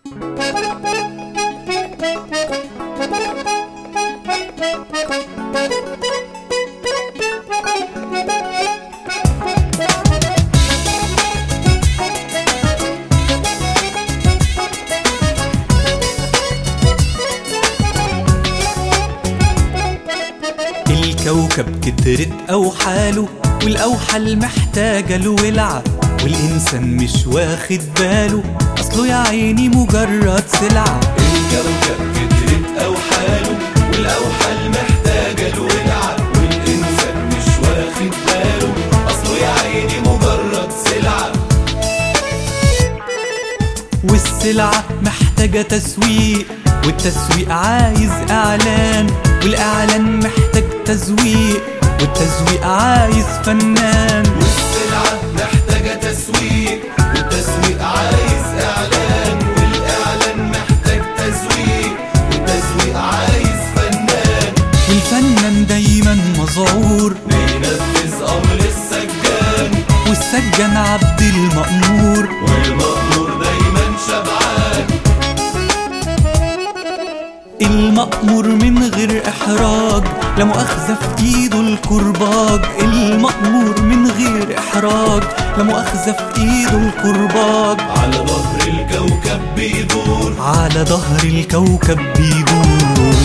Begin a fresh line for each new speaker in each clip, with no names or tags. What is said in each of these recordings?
الكوكب كترت أوحاله والأوحال محتاجة له ولعة والإنسان مش واخد باله أصله يا عيني مجرد سلعة
الكوكب كترت أوحاله والأوحال محتاجة له ولعة والإنسان مش واخد باله أصله يا عيني مجرد سلعة
والسلعة محتاجة تسويق والتسويق عايز إعلان والإعلان محتاج تزويق والتزويق عايز فنان
والسلعة محتاجة تسويق والتسويق عايز إعلان والإعلان محتاج تسويق والتسويق عايز فنان
والفنان دايما مذعور
بينفذ أمر السجان
والسجان عبد المأمور
والمأمور دايما شبعان
المأمور من غير إحراج لا مؤاخذة في إيده الكرباج المأمور من غير إحراج لا مؤاخذة في إيده الكرباج
على ظهر الكوكب بيدور
على ظهر الكوكب بيدور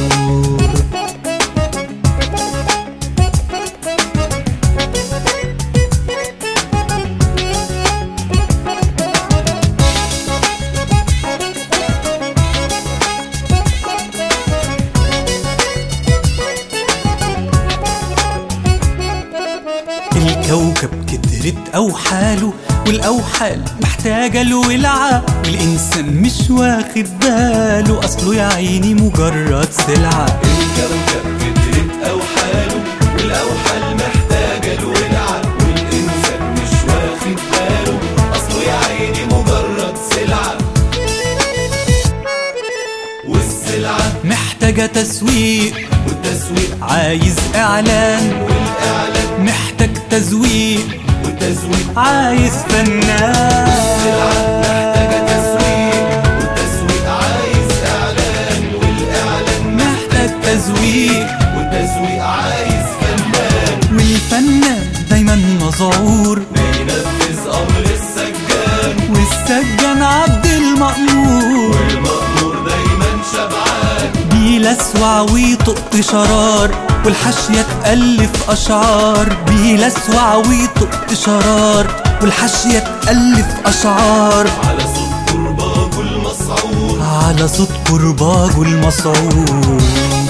الكوكب كترت أوحاله والأوحال محتاجة له ولعة والإنسان مش واخد باله أصله يا عيني مجرد سلعة
الكوكب كترت أوحاله والأوحال محتاجة له ولعة والإنسان مش واخد باله أصله يا عيني مجرد سلعة والسلعة
محتاجة تسويق
والتسويق
عايز إعلان
والإعلان
محتاج تزويق
والتزويق
عايز فنان
محتاجة تسويق والتسويق عايز إعلان والإعلان
محتاج تزويق
والتسويق عايز فنان
والفنان دايما مذعور
بينفذ أمر السجان
والسجان عبد المأمور
والمأمور دايما شبعان
بيلسوع ويطق شرار والحاشية تألف أشعار بيلسوع ويطق شرار والحاشية تألف أشعار
على صوت كرباج المصعود
على صوت كرباج المصعود